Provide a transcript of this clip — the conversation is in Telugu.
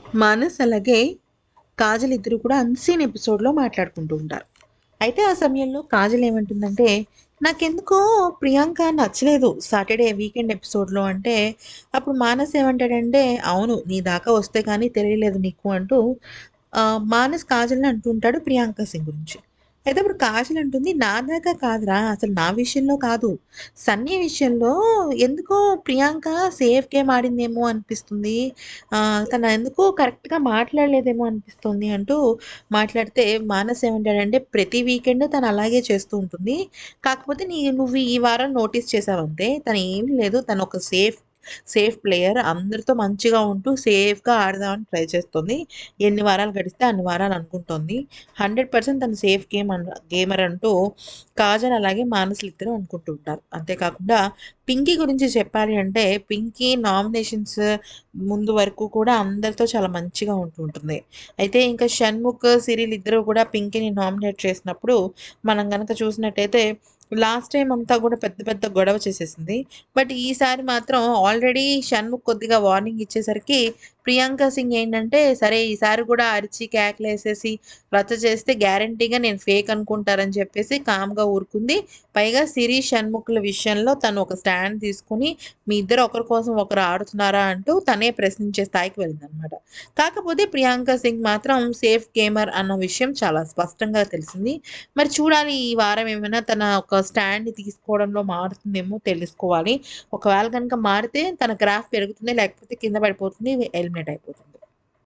మానస్ అలాగే కాజల్ ఇద్దరు కూడా అన్సీన్ ఎపిసోడ్లో మాట్లాడుకుంటూ ఉంటారు అయితే ఆ సమయంలో కాజల్ ఏమంటుందంటే నాకెందుకో ప్రియాంక నచ్చలేదు సాటర్డే వీకెండ్ ఎపిసోడ్లో అంటే అప్పుడు మానస్ ఏమంటాడంటే అవును నీ దాకా వస్తే కానీ తెలియలేదు నీకు అంటూ ఆ, మానస్ కాజల్ని అంటుంటాడు ప్రియాంక సింగ్ గురించి అయితే ఇప్పుడు కాజల్ అంటుంది నా దాకా కాదురా అసలు నా విషయంలో కాదు సన్నీ విషయంలో ఎందుకో ప్రియాంక సేఫ్ గేమ్ ఆడిందేమో అనిపిస్తుంది ఆ, తను ఎందుకో కరెక్ట్గా మాట్లాడలేదేమో అనిపిస్తుంది అంటూ మాట్లాడితే మానస్ ఏమంటాడంటే ప్రతి వీకెండ్ తను అలాగే చేస్తూ ఉంటుంది కాకపోతే నీ నువ్వు ఈ వారం నోటీస్ చేసావంతే తను ఏమీ లేదు తను ఒక సేఫ్ సేఫ్ ప్లేయర్ అందరితో మంచిగా ఉంటూ సేఫ్గా ఆడదామని ట్రై చేస్తుంది ఎన్ని వారాలు గడిస్తే అన్ని వారాలు అనుకుంటుంది హండ్రెడ్ పర్సెంట్ తను సేఫ్ గేమ్ అన్ గేమర్ అంటూ కాజల్ అలాగే మానసులు ఇద్దరు అనుకుంటూ ఉంటారు అంతేకాకుండా పింకీ గురించి చెప్పాలి అంటే పింకీ నామినేషన్స్ ముందు వరకు కూడా అందరితో చాలా మంచిగా ఉంటూ ఉంటుంది అయితే ఇంకా షణ్ముఖ్ సిరిల్ ఇద్దరు కూడా పింకీని నామినేట్ చేసినప్పుడు మనం కనుక చూసినట్టయితే లాస్ట్ టైం అంతా కూడా పెద్ద పెద్ద గొడవ చేసేసింది బట్ ఈసారి మాత్రం ఆల్రెడీ షణ్ముఖ్ కొద్దిగా వార్నింగ్ ఇచ్చేసరికి ప్రియాంక సింగ్ ఏంటంటే సరే ఈసారి కూడా అరిచి కేకలు వేసేసి రచ్చ చేస్తే గ్యారంటీగా నేను ఫేక్ అనుకుంటారని చెప్పేసి కామ్గా ఊరుకుంది పైగా సిరి షణ్ముఖుల విషయంలో తను ఒక స్టాండ్ తీసుకుని మీ ఇద్దరు ఒకరి కోసం ఒకరు ఆడుతున్నారా అంటూ తనే ప్రశ్నించే స్థాయికి వెళ్ళిందనమాట కాకపోతే ప్రియాంక సింగ్ మాత్రం సేఫ్ గేమర్ అన్న విషయం చాలా స్పష్టంగా తెలిసింది మరి చూడాలి ఈ వారం ఏమైనా తన ఒక స్టాండ్ తీసుకోవడంలో మారుతుందేమో తెలుసుకోవాలి ఒకవేళ కనుక మారితే తన గ్రాఫ్ పెరుగుతుంది లేకపోతే కింద పడిపోతుంది ఎలిమినేట్ అయిపోతుంది